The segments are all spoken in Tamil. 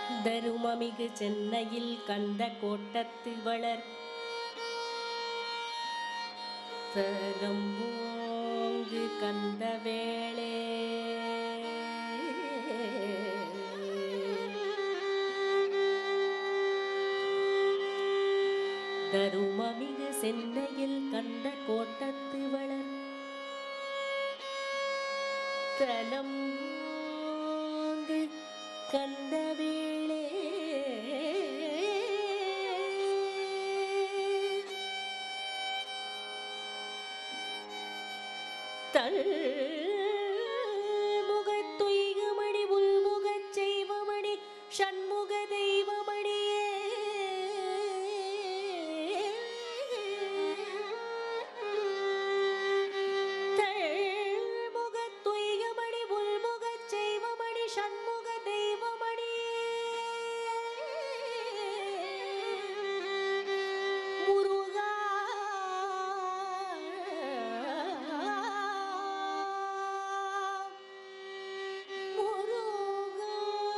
தருமமிகு சென்னையில் கந்த கோட்டத்து வளர் தரம்போங்கு கந்த வேளே தருமமிகு சென்னையில் கந்த கோட்டத்து வளர் தலம் ஓங்கு கந்த வேளே தல் முகத்துய்கமணி உள்முகச் செய்வமணி ஷண்முக தெய்வமணியே முகத்துய்கமணி உள்முகச் செய்வமணி ஷண்முக தெய்வமணியே முருகா முருகா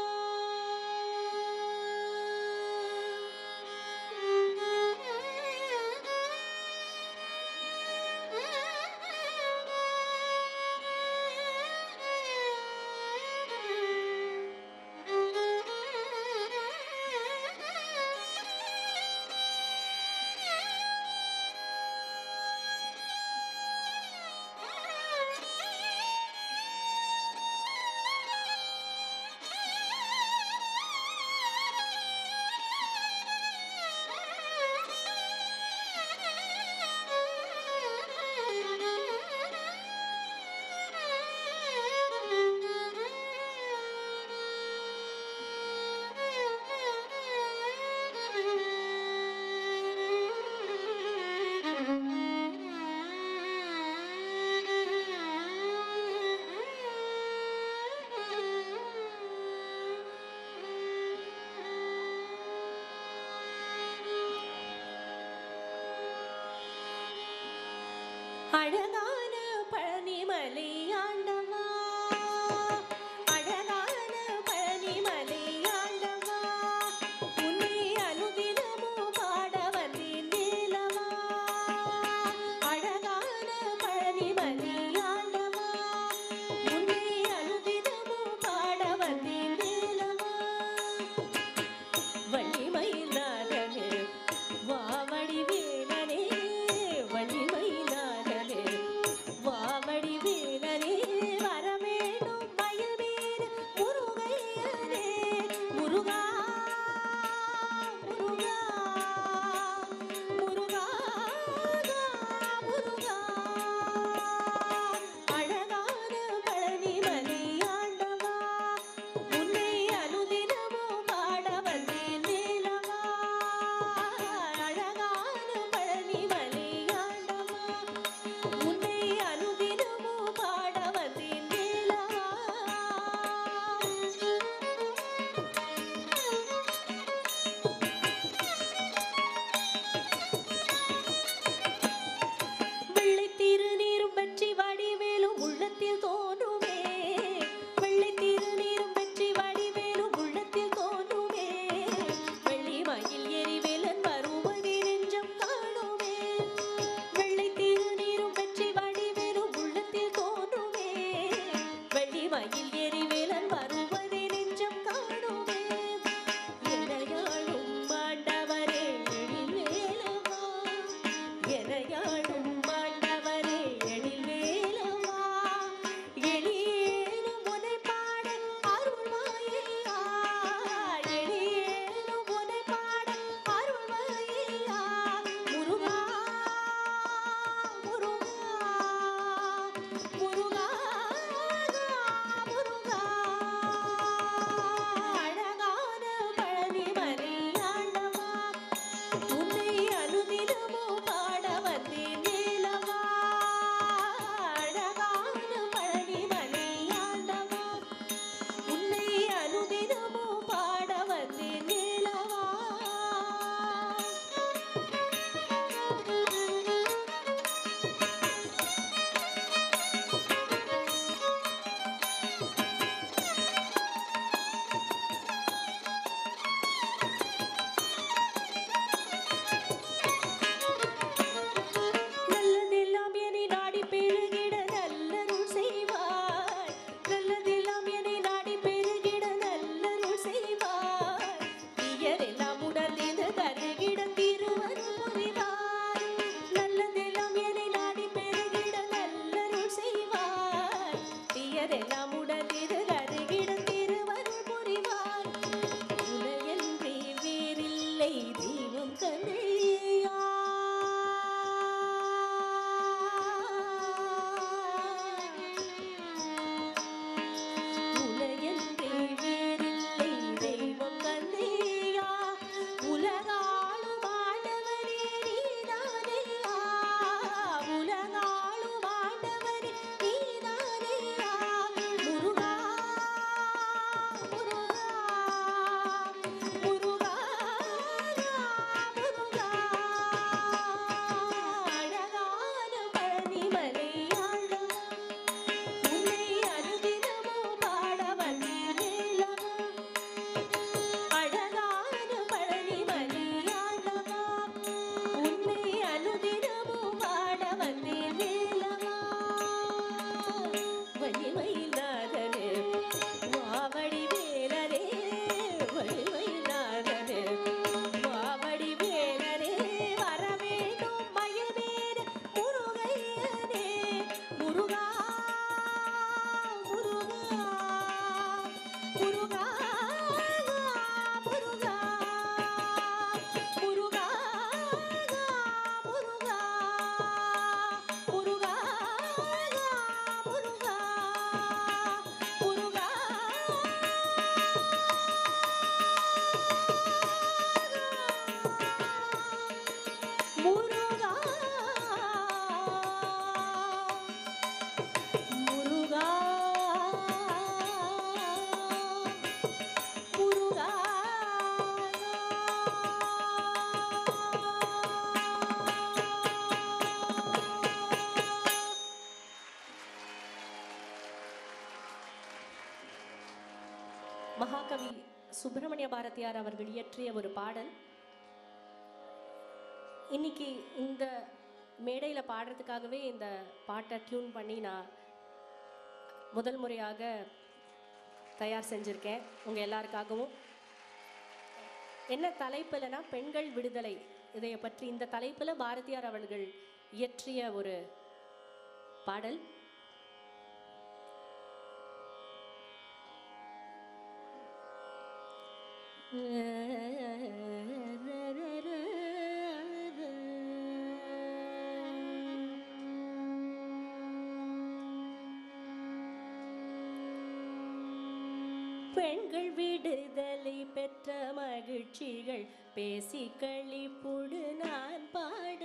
அழகான பழனிமலை ஆண்டவா அழகான பழனிமலை ஆண்டவா உன்னை அனுதினமும் பாட வந்தேன் வேலவா அழகான பழனிமலை ஆண்டவா உன்னை அனுதினமும் பாட வந்தேன் வேலவா வள்ளிமயிலாடனே வா வடிவேலனே வள்ளிமயிலாடனே சுப்பிரமணிய பாரதியார் அவர்கள் இயற்றிய ஒரு பாடல் இன்னைக்கு இந்த மேடையில் பாடுறதுக்காகவே இந்த பாட்டை டியூன் பண்ணி நான் முதல் முறையாக தயார் செஞ்சுருக்கேன் உங்கள் எல்லாருக்காகவும் என்ன தலைப்புலனா பெண்கள் விடுதலை இதைய பற்றி இந்த தலைப்பில் பாரதியார் அவர்கள் இயற்றிய ஒரு பாடல் பெண்கள் விடுதலை பெற்ற மகிழ்ச்சிகள் பேசி களிப்புடு நான் பாட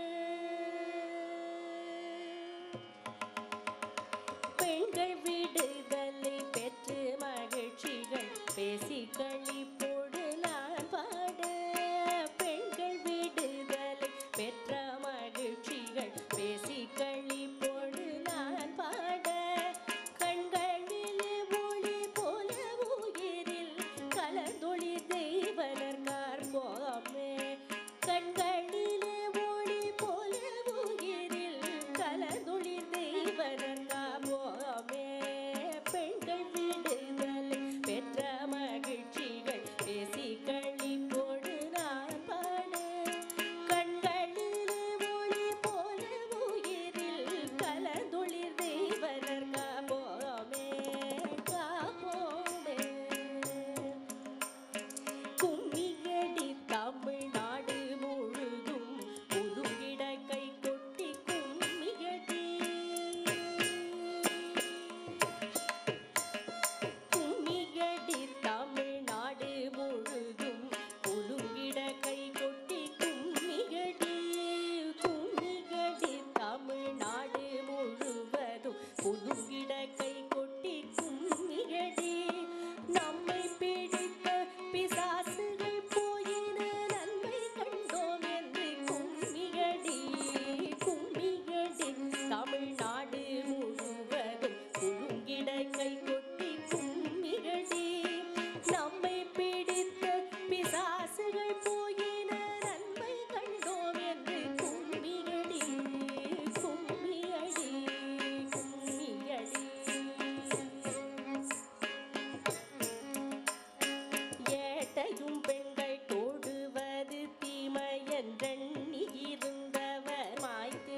பெண்கள் விடுதலை பெற்று மகிழ்ச்சிகள் பேசி களிப்போடு நான் பாட பெண்கள் விடுதலை பெற்ற மகிழ்ச்சிகள் பேசி களிப்போடு நான் பாட கண்களிலே ஒளி போல உயிரில் கலந்தொளி தெய்வனர் கார்போமே கண்களிலே ஒளி போல உயிரில் கலந்தொளி தெய்வனர் கார்போமே பெண்கள் விடுதலை பெற்ற மகிழ்ச்சிகள் பேசி களிப்போடு நான் பாட கண்களிலே ஒளி போல உயிரில் கலந்தொளிர் தெய்வனர் காப்போமே காப்போமே கும்மியடி தமிழ்நாடு முழுதும் புதுங்கிட கை கொட்டி கும்மியடி கும்மியடி தமிழ்நாடு முழுதும் புதுங்கிட கை கொட்டி கும்மியடி கும்மியடி தமிழ்நாடு முழுவதும் புதுங்கிட கை கொட்டி கும்மியடி நம்மை பிடித்த பிசாசுகள் போயின நன்மை கண்டோம் என்று கும்மியடி கும்மியடி தமிழ்நாடு முழுவதும் குலுங்கிட கை கொட்டி கும்மியடி நம்மை பிடித்த பிசாசுகள் போயின நன்மை கண்டோம் என்று கும்மியடி கும்மியடி கும்மியடி ஏட்டையும் பெண்கள் தொடுவது தீமை என்றெண்ணி இருந்தவர் மாய்த்து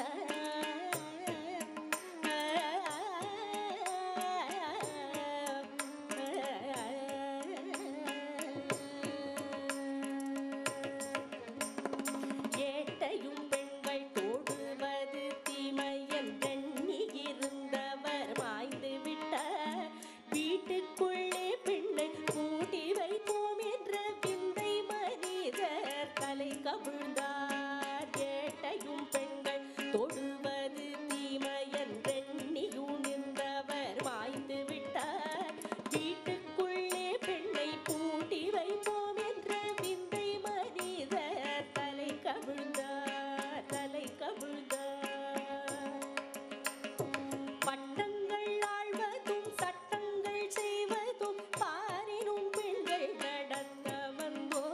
விட்டார் ஏட்டையும் பெண்கள் தொடுவது தீமை என்றெண்ணி இருந்தவர் மாய்ந்து விட்டார் வீட்டுக்குள்ளே பெண்ணை கூட்டி வைப்போம் என்ற விந்தை மனிதர் தலை கவிழ்ந்தார் ஏட்டையும் பெண்கள் தொடுவது தீமை என்றெண்ணியும் நின்றவர் மாய்ந்து விட்டார் வீட்டுக்குள்ளே பெண்ணை பூட்டி வைப்போம் என்ற விந்தை மனிதர் தலை கவிழ்ந்தார் தலை கவிழ்ந்தார் பட்டங்கள் ஆழ்வதும் சட்டங்கள் செய்வதும் பாரினும் பெண்கள் நடத்த வந்தோ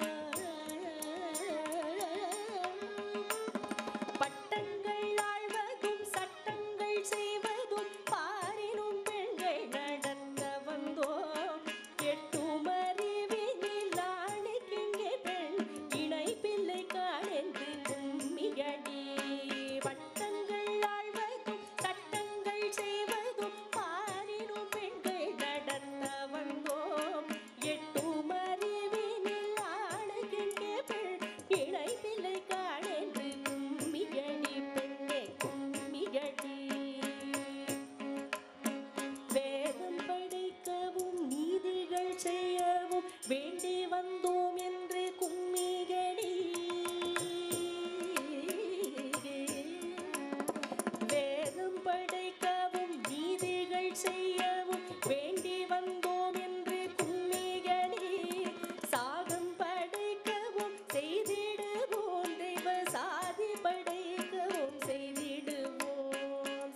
பட்டங்கள் ஆழ்வதும் சட்டங்கள் செய்வதும் பாரினும் பெண்கள் நடத்த வந்தோம் எட்டும் அறிவினில் நாளைக்கெங்கே பெண் இணை பிள்ளை காணென்று கும்மியடி வட்டங்கள் ஆழ்வதும் சட்டங்கள் செய்வதும் பாரினும் பெண்கள் நடத்த வந்தோம் எட்டும் அறிவினில் நாளைக்கெங்கே பெண் இணை பிள்ளை காணென்று கும்மியடி பெண்ணே கும்மியடி வேதம் படைக்கவும் நீதிகள் செய்யவும் வேண்டி வந்தோம் என்று கும்மிகடி வேதம் படைக்கவும் நீதிகள் செய்யவும் வேண்டி வந்தோம் என்று கும்மிகடி சாகம் படைக்கவும் செய்திடுவோம் தெய்வ சாதி படைக்கவும் செய்திடுவோம்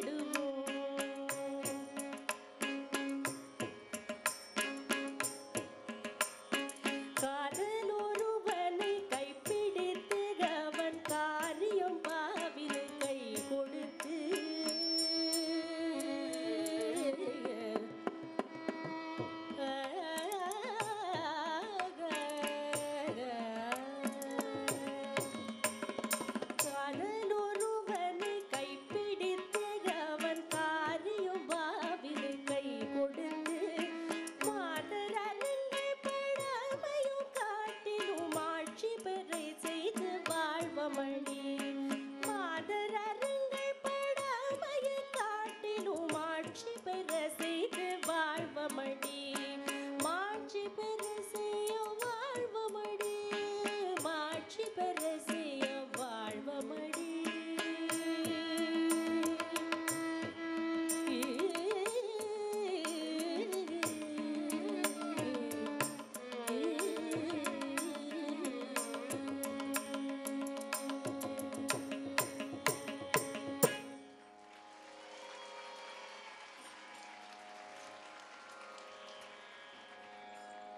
செய்திடுவோம்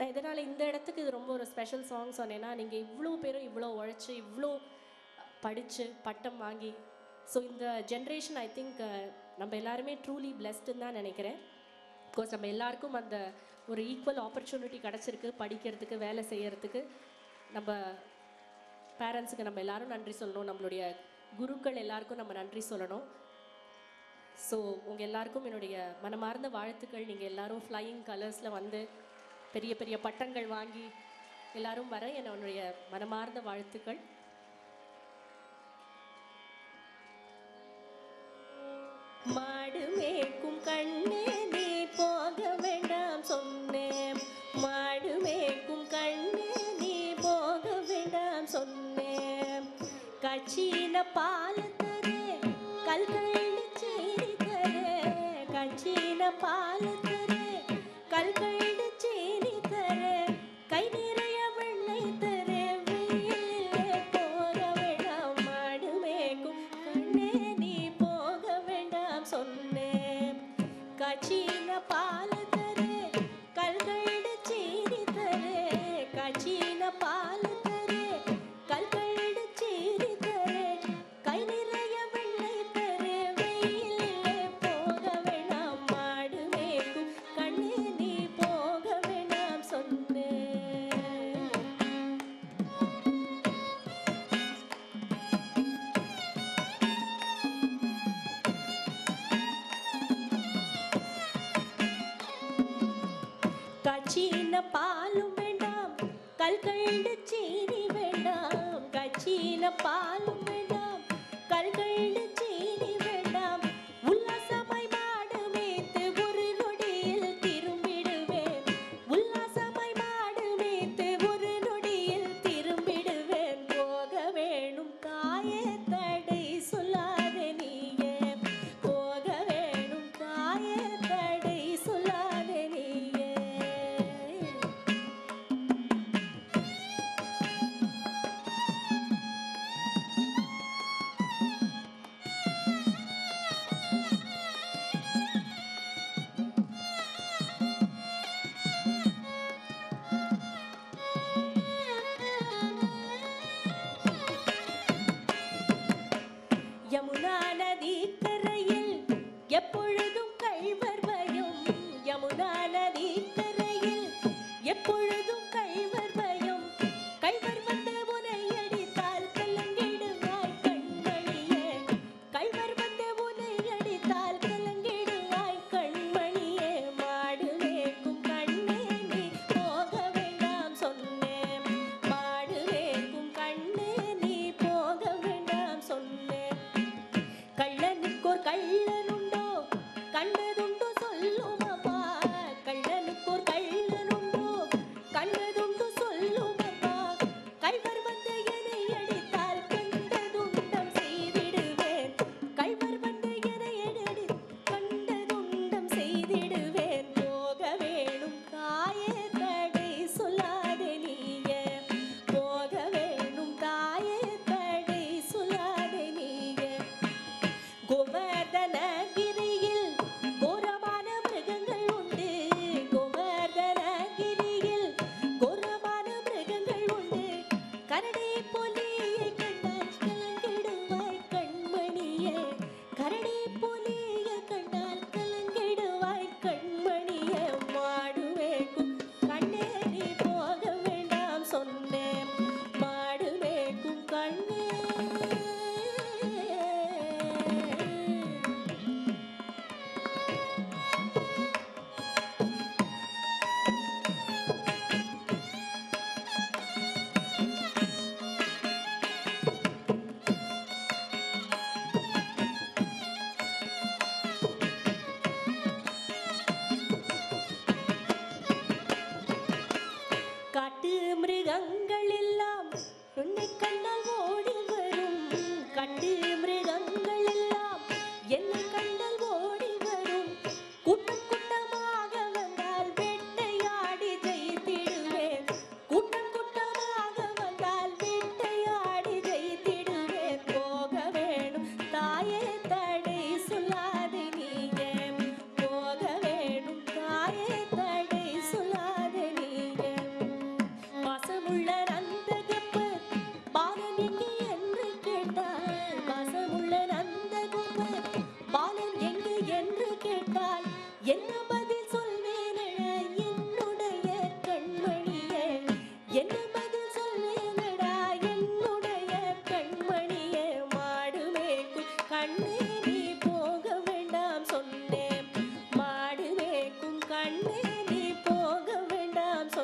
நான் இதனால் இந்த இடத்துக்கு இது ரொம்ப ஒரு ஸ்பெஷல் சாங் சொன்னேன்னா நீங்கள் இவ்வளோ பேரும் இவ்வளோ உழைச்சி இவ்வளோ படித்து பட்டம் வாங்கி ஸோ இந்த ஜென்ரேஷன் ஐ திங்க் நம்ம எல்லாருமே ட்ரூலி பிளெஸ்டுன்னு தான் நினைக்கிறேன் பிகாஸ் நம்ம எல்லாருக்கும் அந்த ஒரு ஈக்குவல் ஆப்பர்ச்சுனிட்டி கிடச்சிருக்கு படிக்கிறதுக்கு வேலை செய்யறதுக்கு நம்ம பேரண்ட்ஸுக்கு நம்ம எல்லாரும் நன்றி சொல்லணும் நம்மளுடைய குருக்கள் எல்லாருக்கும் நம்ம நன்றி சொல்லணும் ஸோ உங்கள் எல்லாருக்கும் என்னுடைய மனமார்ந்த வாழ்த்துக்கள் நீங்கள் எல்லாரும் ஃப்ளையிங் கலர்ஸில் வந்து பெரிய பெரிய பட்டங்கள் வாங்கி எல்லாரும் வர என்னுடைய மனமார்ந்த வாழ்த்துக்கள் மாடு மேய்க்கும் கண்ணே நீ போக வேண்டாம் சொன்னேன் மாடு மேய்க்கும் கண்ணே நீ போக வேண்டாம் சொன்னேன் கச்சின பால் தரே கல்கண்டு சீரி தரே கச்சின பால் தரே கல்கண்டு சீரி தரே கை நிறைய வெண்ணெய் தரே வெயிலே போக வேண்டாம் மாடு மேய்க்கும் கண்ணே நீ போக வேண்டாம் சொன்னேன் கச்சின பால் தரே கல்கண்டு சீரி தரே கச்சின பால் தரே கல்கண்டு சீரி தரே கை நிறைய வெண்ணெய் தரே வெயிலே போக வேண்டாம் மாடு மேய்க்கும் கண்ணே நீ போக வேண்டாம் சொன்னேன் கச்சின பாலும் வேண்டாம் கல்கண்டு சீனி வேண்டாம் கச்சின பாலும் வேண்டாம் கல்கண்டு சீனி வேண்டாம் உல்லாசமாய் மாடு மேய்த்து ஒரு நொடியில் திரும்பிடுவேன் உல்லாசமாய் மாடு மேய்த்து ஒரு நொடியில் திரும்பிடுவேன் போக வேணும் தாயே தடை சொல்லாதே நீயே போக வேணும் தாயே தடை சொல்லாதே நீயே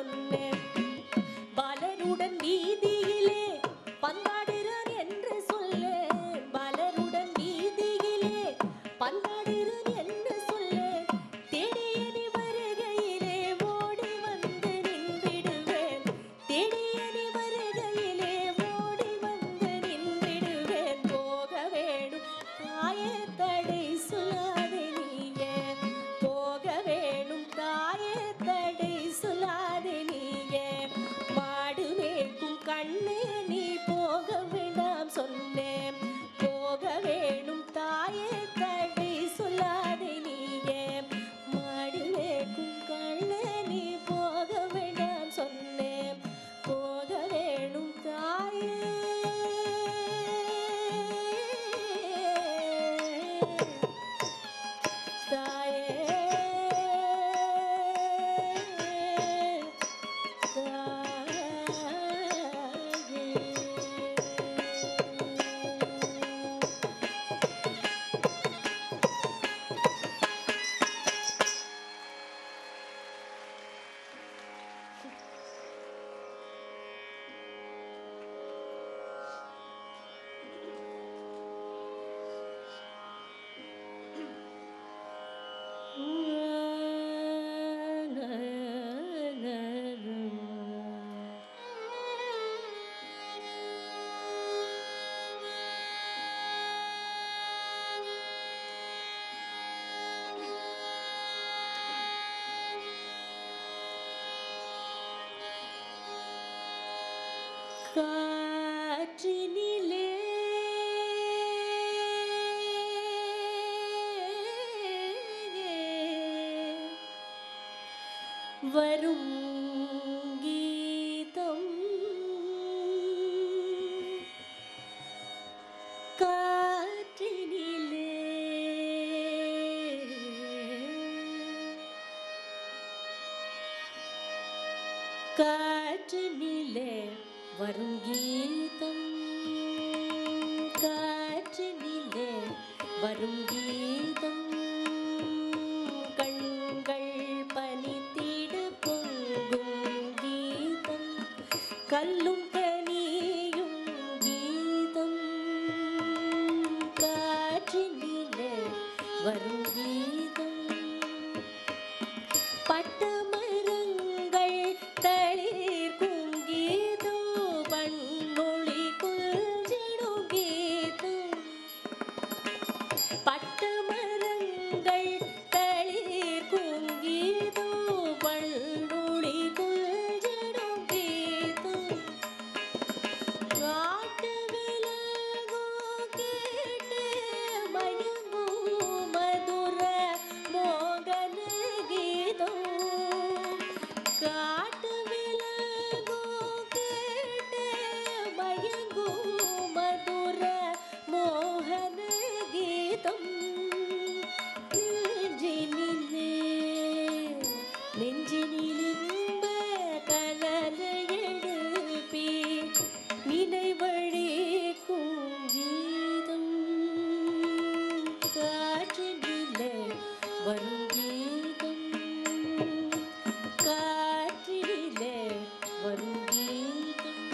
சொன்னேன் பலருடன் வீதியிலே பந்தாடுறான் என்று சொல்லேன் பலருடன் வீதியிலே பந்தாடுறான் என்று சொல்லேன் தேடியனி வருகையிலே ஓடி வந்து நின்றிடுவேன் தேடியனி வருகையிலே ஓடி வந்து நின்றிடுவேன் போக வேணும் தாயே தடை சொல்லாதே நீயே போக வேணும் தாயே தடை சொல்லாதே நீயே மாடு மேய்க்கும் கண்ணே நீ போக வேண்டாம் சொன்னேன் போக வேணும் தாயே தடை சொல்லாதே நீயே மாடு மேய்க்கும் கண்ணே நீ போக வேண்டாம் சொன்னேன் போக வேணும் தாயே தாயே தாயே காற்றினிலே வரும் கீதம் காற்றினிலே காற்றினிலே வரும் கீதம் காற்றினிலே வரும் கீதம் கண்கள் பனித்திடு பொங்கும் கீதம் கல்லும் கனியும் கீதம் காற்றினிலே வரும் கீதம் பட்டமரங்கள் தளிர்க்கும் கீதம் பண்மொழி குஞ்சிடும் கீதம் பட்டமரங்கள் தளிர்க்கும் கீதம் பண்மொழி குஞ்சிடும் கீதம் காட்டு விலகோ கேட்டு மயங்கும் மதுர மோகன கீதம் காட்டு விலகோ கேட்டு மயங்கும் மதுர மோகன கீதம் நெஞ்சினிலே நெஞ்சினிலிம்ப கனலை எழுப்பி நினைவழி கீதம் காற்றினிலே வரும் கீதம் காற்றினிலே வரும் கீதம்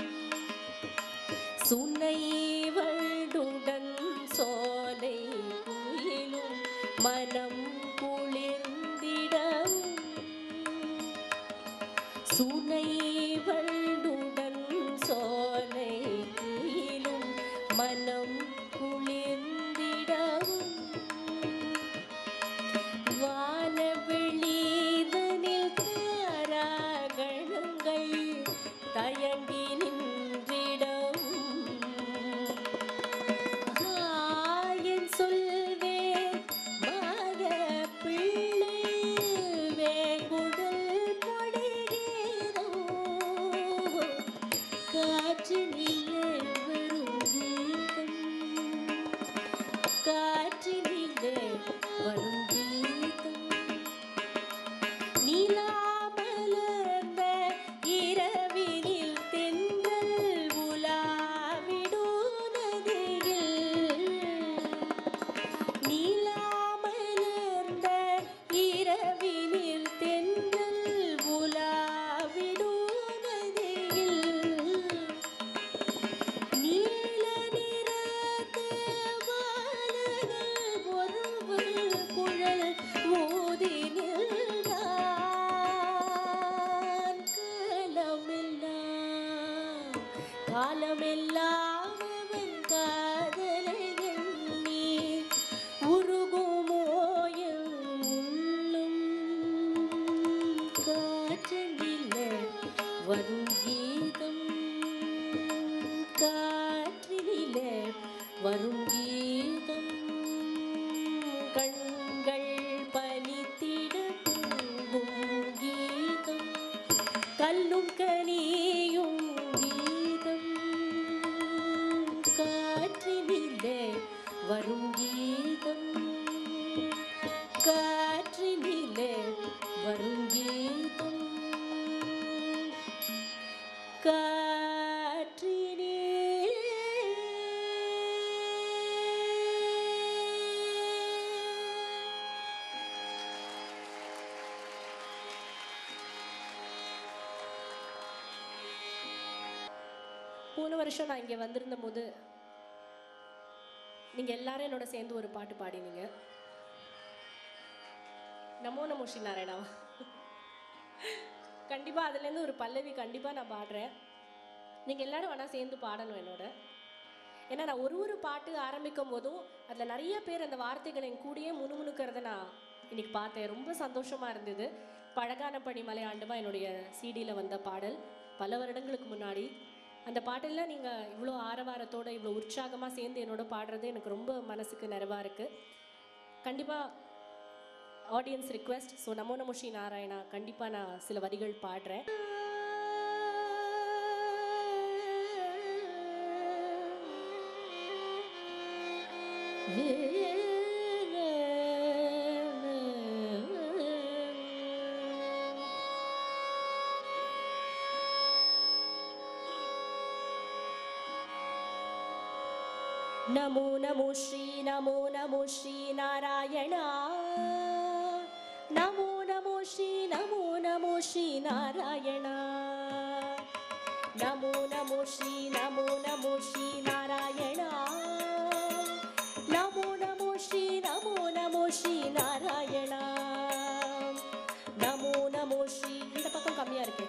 சுனை வழுடன் சோலை குயிலும் மனம் குளிர்ந்திடம் சுனை வழுடன் சோலை குயிலும் மனம் குளிர்ந்திடம் வானவெளிதனில் தாராகணங்கள் தயங்கி நின்றிடம் ஆயன் சொல்வேன் மாத பிள்ளை வேங்குடல் பொடிகிறோ காற்றினிலே வரும் கீதம் காற்றினிலே வரும் கீதம் நிலா மலர்ந்த இரவினில் தென் காலமெல்லாம் அவன் காதலை எண்ணி உருகுமோ என் உள்ளம் காற்றினில வரும் கீதம் காற்றினில வரும் கீதம் கண்கள் பனித்திட பொங்கும் கீதம் கல்லும் கனியும் கீதம் காற்றினிலே வரும் கீதம் காற்றினிலே வரும் கீதம் காற்றினே போன வருஷம் நான் இங்கே வந்திருந்த போது நீங்கள் எல்லாரும் என்னோட சேர்ந்து ஒரு பாட்டு பாடினீங்க நமோ நமோ ஸ்ரீ நாராயணா கண்டிப்பாக அதுலேருந்து ஒரு பல்லவி கண்டிப்பாக நான் பாடுறேன் நீங்கள் எல்லாரும் வேணால் சேர்ந்து பாடணும் என்னோட ஏன்னா நான் ஒரு ஒரு பாட்டு ஆரம்பிக்கும் போதும் அதில் நிறைய பேர் அந்த வார்த்தைகளை என் கூடயே முணுமுணுக்கிறத நான் இன்னைக்கு பார்த்தேன் ரொம்ப சந்தோஷமாக இருந்தது பழகான பணி மலையாண்டுமா என்னுடைய சிடியில் வந்த பாடல் பல வருடங்களுக்கு முன்னாடி அந்த பாட்டெல்லாம் நீங்கள் இவ்வளோ ஆரவாரத்தோட இவ்வளோ உற்சாகமாக சேர்ந்து என்னோட பாடுறது எனக்கு ரொம்ப மனசுக்கு நிறைவாக இருக்குது கண்டிப்பாக ஆடியன்ஸ் ரிக்வெஸ்ட் ஸோ நமோ நமோ ஸ்ரீ நாராயணா கண்டிப்பாக நான் சில வரிகள் பாடுறேன் नमो नमो श्री नमो नमो श्री नारायणा नमो नमो श्री नमो नमो श्री नारायणा नमो नमो श्री नमो नमो श्री नारायणा नमो नमो श्री नमो नमो श्री नारायणा நமோ நமோ ஸ்ரீ இந்த பக்கம் கம்மியா இருக்கு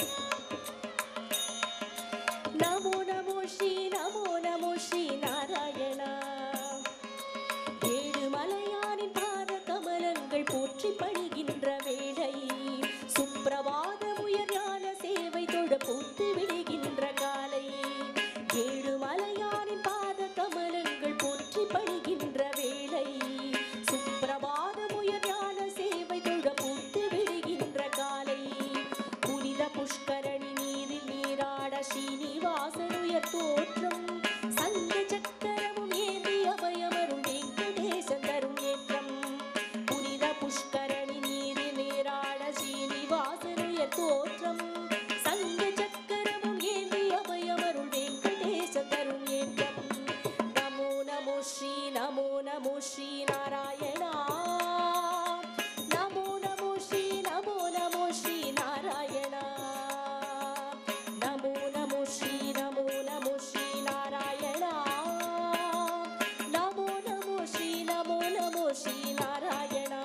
நமோ நமோ ஸ்ரீ நமோ நமோ ஸ்ரீ நாராயணா ஏழு மலையானின் பாத கமலங்கள் போற்றி பணிகின்ற வேளை சுப்பிரபாத உயர் ஞான சேவை தொட பூத்து விடுகின்ற காலை ஏழு மலையானின் பாத கமலங்கள் போற்றி பணிகின்ற வேளை சுப்பிரபாத உயர் ஞான சேவை தொட பூத்து விடுகின்ற காலை புனித புஷ்கரணி நீரில் நீராட ஸ்ரீனிவாசன் உயர் தோற்றம் சங்க சக்கரமும் ஏந்தி அபயமரும் வெங்கடேசன் தரும் ஏற்றம் புனித புஷ்கரணி நீரில் நீராட ஸ்ரீனிவாசன் உயர் தோற்றம் சங்க சக்கரமும் ஏந்தி அபயமருள் வெங்கடேசன் தரும் ஏற்றம் நமோ நமோ ஸ்ரீ நமோ நமோ ஸ்ரீ நாராயணா நமோ நமோ ஸ்ரீ நமோ நமோ ஸ்ரீ நாராயணா நமோ நமோ ஸ்ரீ நமோ நமோ ஸ்ரீ நாராயணா நமோ நமோ ஸ்ரீ நமோ நமோ ஸ்ரீ நாராயணா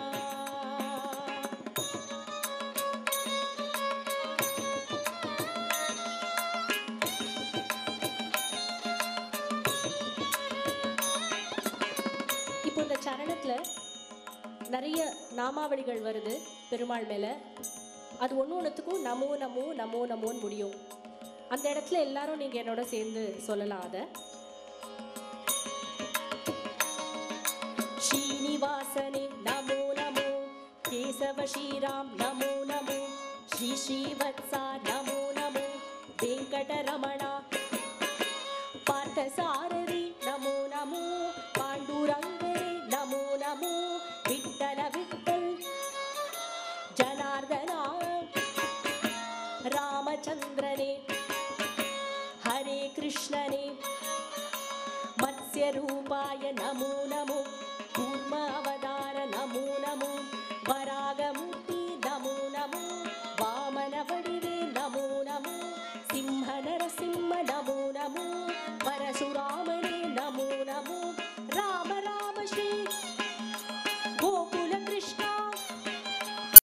இப்போ இந்த சரணத்தில் நிறைய நாமாவளிகள் வருது பெருமாள் மேலே அது ஒன்று ஒன்றுத்துக்கும் நமோ நமோ நமோ நமோன்னு முடியும் அந்த இடத்துல எல்லாரும் நீங்கள் என்னோட சேர்ந்து சொல்லலாம் அதை ஸ்ரீனிவாசனே நமோ நமோ கேசவ ஸ்ரீராம் நமோ நமோ ஸ்ரீ ஸ்ரீவத்சா நமோ நமோ வெங்கடரமணா பார்த்தசாரதி நமோ நமோ பாண்டுரங்கரே நமோ நமோ விட்டல விட்டல் ஜனார்தனா ராமச்சந்திரனே ஹரே கிருஷ்ணனே मत्स्यरूपाय नमो नमो कूर्म अवतार नमो नमो वरागमूर्ति